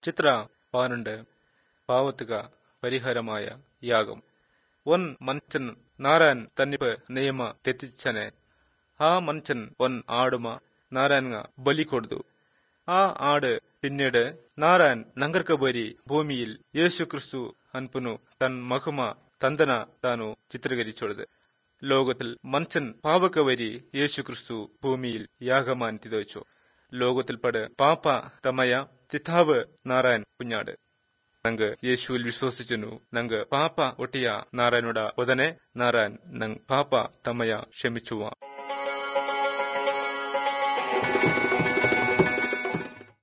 ಚಿತ್ರ ಪನ್ನెండు ಪಾವತಿಗ ಪರಿಹಾರಮಾಯ ಯಾಗಂ one മനുഷ്യൻ നാരായൺ തന്നിപ്പ് നിയമ തെറ്റിച്ചനെ ആ മനുഷ്യൻ ഒൻ ആടുമ നാരായൺಗ ബലി കൊടുത്തു ആ ആട് പിന്നീട് നാരായൺ നങ്കർക്ക ബരി ഭൂമിയിൽ യേശു ക്രിസ്തു അൻപുനു തൻ മഹിമ തന്തന താനു ചിത്രീകരിച്ചോടത് ലോകത്തിൽ മനുഷ്യൻ പാവക്ക വരി യേശു ക്രിസ്തു ഭൂമിയിൽ യാഗമാൻ തിതച്ചു ലോകത്തിൽ പട് പാപ്പ തമയ ചിത്താവ് നാരായൺ കുഞ്ഞാട് ನಂಗೆ ಯೇಸುವಿൽ ವಿಶ್ವಸಿಚನು ನಂಗೆ ಪಾಪ ಒಟ್ಟಿಯ ನಾರಾಯಣುಡ ಒದನೆ ನಾರಾಯಣ್ ನಂಗ್ ಪಾಪ ತಮ್ಮಯ ಕ್ಷಮಿಸುವ